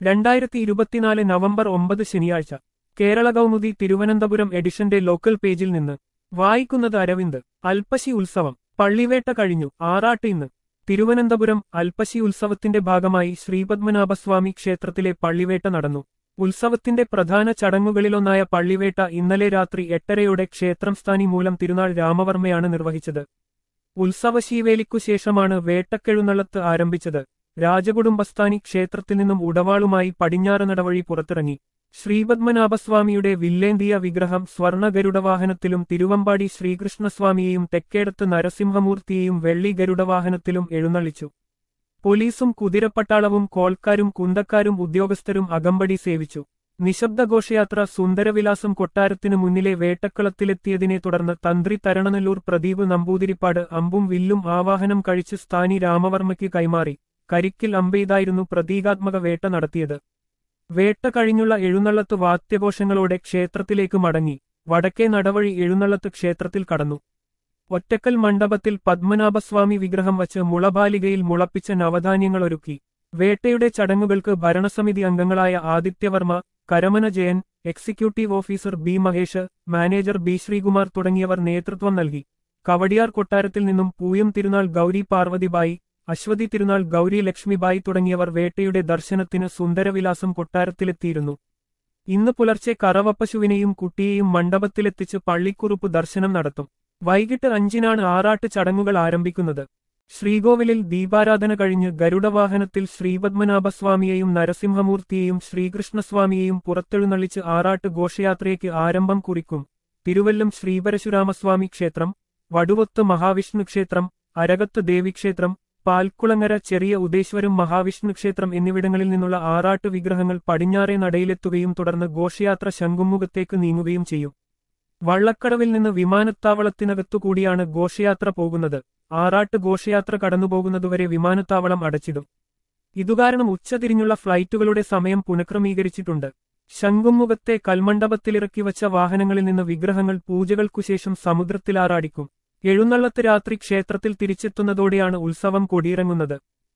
രണ്ടായിരത്തി ഇരുപത്തിനാല് നവംബർ ഒമ്പത് ശനിയാഴ്ച കേരള കൗമുദി തിരുവനന്തപുരം എഡിഷന്റെ ലോക്കൽ പേജിൽ നിന്ന് വായിക്കുന്നത് അരവിന്ദ് അൽപ്പശി ഉത്സവം പള്ളിവേട്ട കഴിഞ്ഞു ആറാട്ട് ഇന്ന് തിരുവനന്തപുരം അൽപ്പശി ഉത്സവത്തിന്റെ ഭാഗമായി ശ്രീപത്മനാഭസ്വാമി ക്ഷേത്രത്തിലെ പള്ളിവേട്ട നടന്നു ഉത്സവത്തിന്റെ പ്രധാന ചടങ്ങുകളിലൊന്നായ പള്ളിവേട്ട ഇന്നലെ രാത്രി എട്ടരയോടെ ക്ഷേത്രം സ്ഥാനി മൂലം തിരുനാൾ രാമവർമ്മയാണ് നിർവഹിച്ചത് ഉത്സവശീവേലിക്കു ശേഷമാണ് വേട്ടക്കെഴുന്നള്ളത്ത് ആരംഭിച്ചത് രാജകുടുംബസ്ഥാനി ക്ഷേത്രത്തിൽ നിന്നും ഉടവാളുമായി പടിഞ്ഞാറ് നടവഴി പുറത്തിറങ്ങി ശ്രീപത്മനാഭസ്വാമിയുടെ വില്ലേന്തിയ വിഗ്രഹം സ്വർണ്ണ ഗരുഡവാഹനത്തിലും തിരുവമ്പാടി ശ്രീകൃഷ്ണസ്വാമിയെയും തെക്കേടത്ത് നരസിംഹമൂർത്തിയെയും വെള്ളി ഗരുഡവാഹനത്തിലും എഴുന്നള്ളിച്ചു പോലീസും കുതിരപ്പട്ടാളവും കോൾക്കാരും കുന്തക്കാരും ഉദ്യോഗസ്ഥരും അകമ്പടി സേവിച്ചു നിശബ്ദ ഘോഷയാത്ര സുന്ദരവിലാസം കൊട്ടാരത്തിനു മുന്നിലെ വേട്ടക്കളത്തിലെത്തിയതിനെ തുടർന്ന് തന്ത്രി തരണനല്ലൂർ പ്രദീപ് നമ്പൂതിരിപ്പാട് അമ്പും വില്ലും ആവാഹനം കഴിച്ച് സ്ഥാനി രാമവർമ്മയ്ക്ക് കൈമാറി കരിക്കിൽ അമ്പെയ്തായിരുന്നു പ്രതീകാത്മക വേട്ട നടത്തിയത് വേട്ട കഴിഞ്ഞുള്ള എഴുന്നള്ളത്ത് വാദ്യഘോഷങ്ങളോടെ ക്ഷേത്രത്തിലേക്ക് മടങ്ങി വടക്കേ നടവഴി എഴുന്നള്ളത്ത് ക്ഷേത്രത്തിൽ കടന്നു ഒറ്റക്കൽ മണ്ഡപത്തിൽ പത്മനാഭസ്വാമി വിഗ്രഹം വച്ച് മുളബാലികയിൽ മുളപ്പിച്ച നവധാന്യങ്ങളൊരുക്കി വേട്ടയുടെ ചടങ്ങുകൾക്ക് ഭരണസമിതി അംഗങ്ങളായ Adityavarma Karamana Jayan executive officer B Mahesh manager B Sreekumar തുടങ്ങിയവർ നേതൃത്വം നൽകി കവടിയാർ കൊട്ടാരത്തിൽ നിന്നും പൂയം തിരുനാൾ ഗൗരി പാർവതിബായി അശ്വതി തിരുനാൾ ഗൗരി ലക്ഷ്മിബായി തുടങ്ങിയവർ വേട്ടയുടെ ദർശനത്തിന് സുന്ദരവിലാസം കൊട്ടാരത്തിലെത്തിയിരുന്നു ഇന്ന് പുലർച്ചെ കറവപ്പശുവിനെയും കുട്ടിയെയും മണ്ഡപത്തിലെത്തിച്ച് പള്ളിക്കുറുപ്പ് ദർശനം നടത്തും വൈകിട്ട് അഞ്ചിനാണ് ആറാട്ട് ചടങ്ങുകൾ ആരംഭിക്കുന്നത് ശ്രീകോവിലിൽ ദീപാരാധന കഴിഞ്ഞ് ഗരുഡവാഹനത്തിൽ ശ്രീപത്മനാഭസ്വാമിയെയും നരസിംഹമൂർത്തിയെയും ശ്രീകൃഷ്ണസ്വാമിയെയും പുറത്തെഴുന്നള്ളിച്ച് ആറാട്ട് ഘോഷയാത്രയ്ക്ക് ആരംഭം കുറിക്കും തിരുവല്ലം ശ്രീപരശുരാമസ്വാമി ക്ഷേത്രം വടുവത്ത് മഹാവിഷ്ണു ക്ഷേത്രം അരകത്ത് ദേവിക്ഷേത്രം പാൽക്കുളങ്ങര ചെറിയ ഉദേശ്വരം മഹാവിഷ്ണു ക്ഷേത്രം എന്നിവിടങ്ങളിൽ നിന്നുള്ള ആറാട്ട് വിഗ്രഹങ്ങൾ പടിഞ്ഞാറേ നടയിലെത്തുകയും തുടർന്ന് ഘോഷയാത്ര ശംഖുമുഖത്തേക്ക് നീങ്ങുകയും ചെയ്യും വള്ളക്കടവിൽ നിന്ന് വിമാനത്താവളത്തിനകത്തുകൂടിയാണ് ഘോഷയാത്ര പോകുന്നത് ആറാട്ട് ഘോഷയാത്ര കടന്നുപോകുന്നതുവരെ വിമാനത്താവളം അടച്ചിടും ഇതുകാരണം ഉച്ചതിരിഞ്ഞുള്ള ഫ്ലൈറ്റുകളുടെ സമയം പുനഃക്രമീകരിച്ചിട്ടുണ്ട് ശംഖുമുഖത്തെ കൽമണ്ഡപത്തിലിറക്കി വച്ച വാഹനങ്ങളിൽ നിന്ന് വിഗ്രഹങ്ങൾ പൂജകൾക്കുശേഷം സമുദ്രത്തിലാറാടിക്കും എഴുന്നള്ളത്ത് രാത്രി ക്ഷേത്രത്തിൽ തിരിച്ചെത്തുന്നതോടെയാണ് ഉത്സവം കൊടിയിറങ്ങുന്നത്